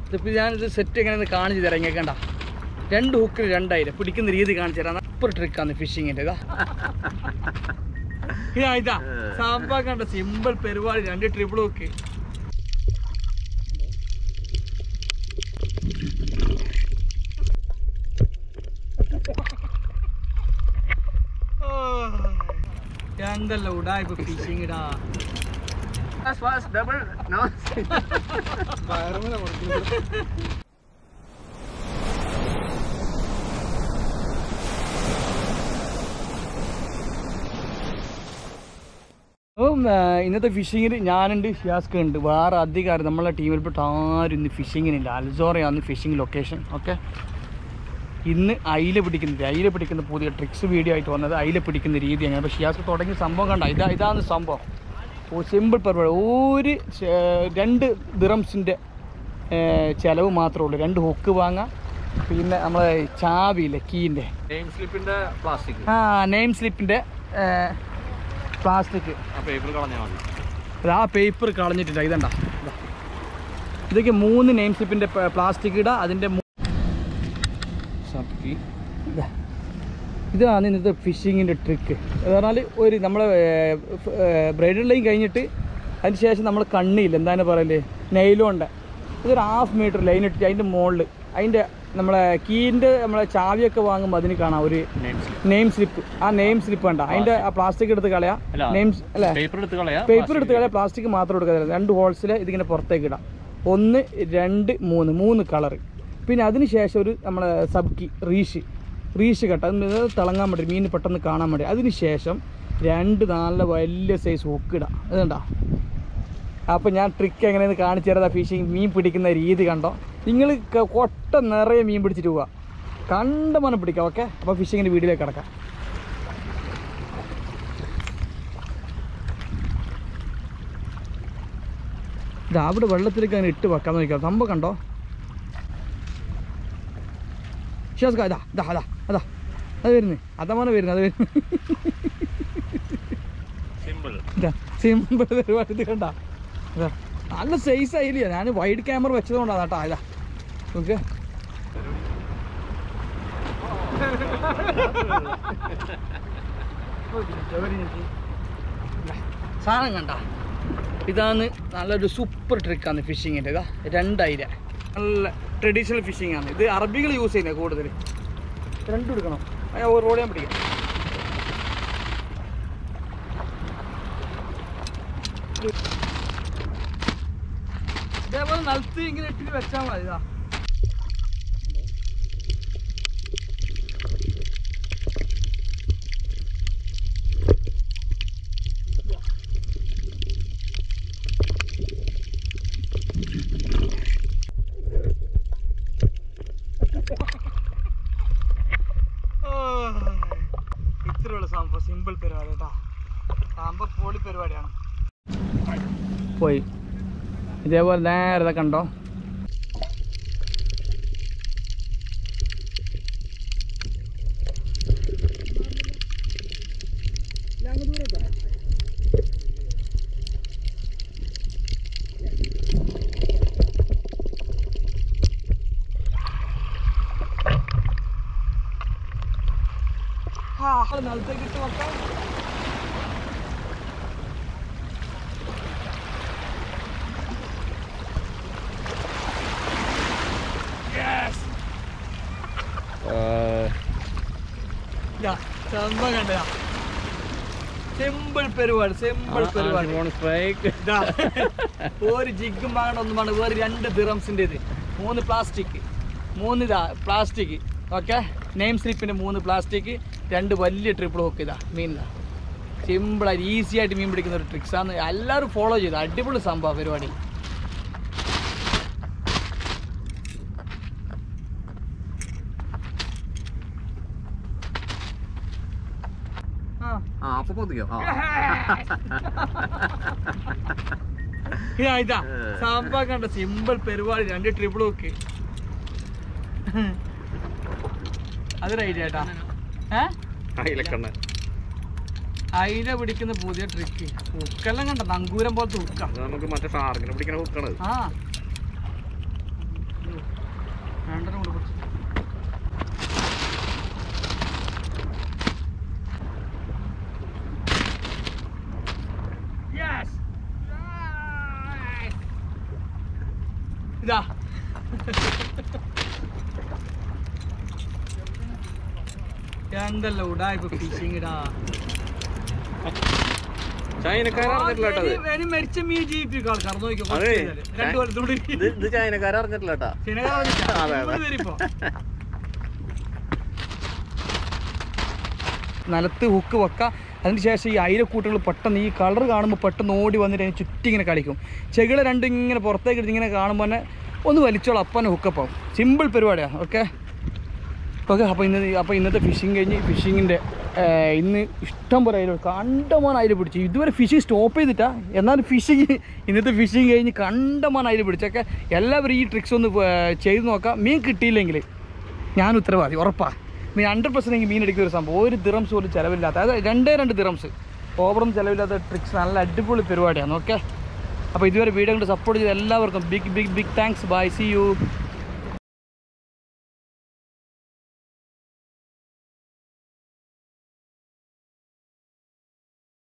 ഇതിപ്പോൾ ഞാനിത് സെറ്റ് എങ്ങനെ കാണിച്ചു തരാം ഇങ്ങനെ കണ്ട രണ്ട് ഹുക്കിൽ രണ്ടായിരം പിടിക്കുന്ന രീതി കാണിച്ചു തരാം സൂപ്പർ ട്രിക്കാണ് ഫിഷിങ്ങിൻ്റെ ഇതാ ഇതാ ഇതാ സംഭവം കണ്ട സിമ്പിൾ പരിപാടി രണ്ട് ട്രിപ്പിൾ ഹുക്ക് എന്തല്ല ഉടായ്പ ഫിഷിങ് ഇടാ Fast, fast, double. No. അപ്പം ആ, ഇന്നത്തെ ഫിഷിങ്ങിന് ഞാനുണ്ട് ഷിയാസ്ക ഉണ്ട് വേറെ അധികാരം നമ്മളെ ടീമിൽപ്പെട്ട ആരും ഇന്ന് ഫിഷിങ്ങിനില്ല അൽസോറയാണ് ഫിഷിംഗ് ലൊക്കേഷൻ ഓക്കെ ഇന്ന് അയില പിടിക്കുന്നത് അയില പിടിക്കുന്ന പുതിയ ട്രിക്സ് വീഡിയോ ആയിട്ട് വന്നത് അയില പിടിക്കുന്ന രീതി അങ്ങനെ അപ്പോൾ ഷിയാസ്ക തുടങ്ങിയ സംഭവം കണ്ട ഇതാ ഇതാണ് സംഭവം ഓ സിമ്പിൾ പരിപാടി ഒരു ചെ- രണ്ട് ദിറംസിൻ്റെ ചിലവ് മാത്രമേ ഉള്ളൂ രണ്ട് ഹുക്ക് വാങ്ങാം പിന്നെ നമ്മളെ ചാവിയില്ലേ കീൻ്റെ നെയിം സ്ലിപ്പിന്റെ പ്ലാസ്റ്റിക് ആ നെയിം സ്ലിപ്പിൻ്റെ പ്ലാസ്റ്റിക് ആ പേപ്പർ കളഞ്ഞാൽ മതി അത് ആ പേപ്പർ കളഞ്ഞിട്ടില്ല ഇതണ്ട ഇതാ. ഇതൊക്കെ മൂന്ന് നെയിം സ്ലിപ്പിൻ്റെ പ്ലാസ്റ്റിക് ഇടുക അതിൻ്റെ മൂ- ഇതാ. ഇതാണ് ഇന്നത്തെ ഫിഷിങ്ങിൻ്റെ ട്രിക്ക് എന്ന് പറഞ്ഞാൽ ഒരു നമ്മളെ ബ്രൈഡൽ ലൈൻ കഴിഞ്ഞിട്ട് അതിന് ശേഷം നമ്മൾ കണ്ണിയില്ല എന്താണ് പറയല് നെയിലോണ്ട് ഇതൊരു ഹാഫ് മീറ്റർ ലൈൻ ഇട്ടിട്ട് അതിൻ്റെ മുകളിൽ അതിൻ്റെ നമ്മളെ കീൻ്റെ നമ്മളെ ചാവിയൊക്കെ വാങ്ങുമ്പോൾ അതിന് കാണാം ഒരു നെയിം സ്ലിപ്പ് നെയിം സ്ലിപ്പ് ആ നെയിം സ്ലിപ്പ് വേണ്ട അതിൻ്റെ ആ പ്ലാസ്റ്റിക് എടുത്ത് കളയാം അല്ല. നെയിം അല്ലേ പേപ്പർ എടുത്ത് കളയാ പേപ്പർ എടുത്ത് കളയാം പ്ലാസ്റ്റിക് മാത്രം എടുക്കാതെ രണ്ട് ഹോൾസിൽ ഇതിങ്ങനെ പുറത്തേക്ക് ഇടാം ഒന്ന് രണ്ട് മൂന്ന് മൂന്ന് കളറ് പിന്നെ അതിന് ശേഷം ഒരു നമ്മളെ സബ്ക്കി റീഷ് റീഷ് കട്ട അത് തിളങ്ങാൻ വേണ്ടി മീൻ പെട്ടെന്ന് കാണാൻ വേണ്ടി അതിന് ശേഷം രണ്ട് നല്ല വലിയ സൈസ് ഹുക്കിടാം അതുകൊണ്ടാ അപ്പോൾ ഞാൻ ട്രിക്ക് എങ്ങനെയെന്ന് കാണിച്ചു തരാം ഫിഷിങ് മീൻ പിടിക്കുന്ന രീതി കണ്ടോ നിങ്ങൾ കൊട്ട നിറയെ മീൻ പിടിച്ചിട്ട് പോവുക കണ്ടമാനം പിടിക്കാം ഓക്കെ അപ്പോൾ ഫിഷിങ്ങിൻ്റെ വീഡിയോയിലേക്ക് കിടക്കാം ഇത് അവിടെ വെള്ളത്തിലേക്ക് അങ്ങനെ ഇട്ട് വെക്കാൻ നോക്കാം സംഭവം കണ്ടോ വിശ്വാസം അതാ അതാ അതാ അതാ അത് വരുന്നേ അതമാണ് വരുന്നത് അത് വരുന്നത് സിമ്പിൾ ഇതാ സിമ്പിൾ പരിപാടി ഇത് കണ്ട ഇതാ നല്ല സൈസ് ആയില്ല ഞാൻ വൈഡ് ക്യാമറ വെച്ചതുകൊണ്ടാണ് കേട്ടോ ഇതാ നോക്ക് സാധനം കണ്ട ഇതാണ് നല്ലൊരു സൂപ്പർ ട്രിക്കാണ് ഫിഷിങ്ങിൻ്റെ ഇതാ രണ്ടൈര നല്ല ട്രഡീഷണൽ ഫിഷിംഗ് ആണ് ഇത് അറബികൾ യൂസ് ചെയ്യുന്നത് കൂടുതൽ രണ്ടും എടുക്കണം റോഡ് ഞാൻ പിടിക്കാം ഇതേപോലെ നിലത്ത് ഇങ്ങനെ ഇട്ടിട്ട് വെച്ചാൽ മതി ഇതാ ഇത്രയുള്ള സംഭവം സിമ്പിൾ പരിപാടി കേട്ടാ സംഭവം പൊളി പരിപാടിയാണ് പോയി ഇതേപോലെ നേരെ ഇതൊക്കെ കണ്ടോ ആ നിലത്തേക്ക് ഇട്ട് വെക്കാം ഇതാ, സംഭവം കണ്ടതാ സിമ്പിൾ പരിപാടി സിമ്പിൾ പരിപാടി സ്ട്രൈക്ക് ഇതാ, ഒരു ജിഗും വാങ്ങണം ഒന്നും വേണം വേറെ രണ്ട് ദിറംസിൻ്റെ ഇത് മൂന്ന് പ്ലാസ്റ്റിക് മൂന്ന് ഇതാ പ്ലാസ്റ്റിക് ഓക്കെ നെയിം സ്ലിപ്പിൻ്റെ മൂന്ന് പ്ലാസ്റ്റിക് രണ്ട് വലിയ ട്രിപ്പിൾ ഹോക്ക് ഇതാ മീനിതാ സിമ്പിളായിട്ട് ഈസി ആയിട്ട് മീൻ പിടിക്കുന്ന ഒരു ട്രിക്സാണ് എല്ലാവരും ഫോളോ ചെയ്തു അടിപൊളി സംഭവം പരിപാടി ആ ആ അപ്പൊ പൊതിയോ ആ ഇതാ ഇതാ സംഭവം കണ്ട സിമ്പിൾ പരിപാടി രണ്ട് ട്രിപ്പിൾ ഹോക്ക് അതൊരു ഐഡിയ കേട്ടാ ഏ അയിലക്കണ്ണ അയില പിടിക്കുന്ന പുതിയ ട്രിക്ക് ഹുക്കെല്ലാം കണ്ട നങ്കൂരം പോലത്തെ ഹുക്ക അത് നമുക്ക് മറ്റേ സാറിങ്ങനെ പിടിക്കണ ഹുക്കാണ് ആ രണ്ടെണ്ണം കൂടെ പിടിച്ചു Yes! ഇതാ എന്തല്ല ഉടായ്പ ഫിഷിംഗ് ഇടാ ചൈനക്കാർ അറിഞ്ഞിട്ടില്ല കേട്ടോ അത്. ഇനി മരിച്ച മീൻ ജീവിപ്പിക്കും ആൾക്കാർ നോക്കിക്കോ അതെ. രണ്ടു കൊല്ലത്തോട് ഇത് ഇത് ചൈനക്കാർ അറിഞ്ഞിട്ടില്ല കേട്ടാ അതെ, അതെ. നിലത്ത് ഹുക്ക് വെക്കാം അതിന് ശേഷം ഈ അയിരക്കൂട്ടുകൾ പെട്ടെന്ന് ഈ കളർ കാണുമ്പോൾ പെട്ടെന്ന് ഓടി വന്നിട്ട് അതിന് ചുറ്റി ഇങ്ങനെ കളിക്കും ചെകിള രണ്ടും ഇങ്ങനെ പുറത്തേക്ക് എടുത്ത് ഇങ്ങനെ കാണുമ്പോൾ തന്നെ ഒന്ന് വലിച്ചോളാം അപ്പനെ ഹുക്കപ്പാവും സിമ്പിൾ പരിപാടിയാണ് ഓക്കെ ഓക്കെ അപ്പോൾ ഇന്ന് അപ്പോൾ ഇന്നത്തെ ഫിഷിങ് കഴിഞ്ഞ് ഫിഷിങ്ങിൻ്റെ ഇന്ന് ഇഷ്ടം പോലെ അയില കണ്ടമാൻ അയില പിടിച്ചു ഇതുവരെ ഫിഷിങ് സ്റ്റോപ്പ് ചെയ്തിട്ടാ എന്നാലും ഫിഷിങ് ഇന്നത്തെ ഫിഷിങ് കഴിഞ്ഞ് കണ്ടമാൻ അയില പിടിച്ചൊക്കെ എല്ലാവരും ഈ ട്രിക്സ് ഒന്ന് ഏർ, ചെയ്ത് നോക്കാം മീൻ കിട്ടിയില്ലെങ്കിൽ ഞാൻ ഉത്തരവാദി ഉറപ്പാ മീൻ ഹൺഡ്രഡ് പെർസെൻറ്റ് എനിക്ക് മീൻ എടുക്കുന്ന ഒരു സംഭവം ഒരു ദിറംസ് പോലും ചിലവില്ലാത്ത അതായത് രണ്ടേ രണ്ട് ദിറംസ് ഓവറും ചിലവില്ലാത്ത ട്രിക്സ് നല്ല അടിപൊളി പരിപാടിയാണ് ഓക്കെ അപ്പോൾ ഇതുവരെ വീഡിയോ കൊണ്ട് സപ്പോർട്ട് ചെയ്ത എല്ലാവർക്കും big big big thanks bye see U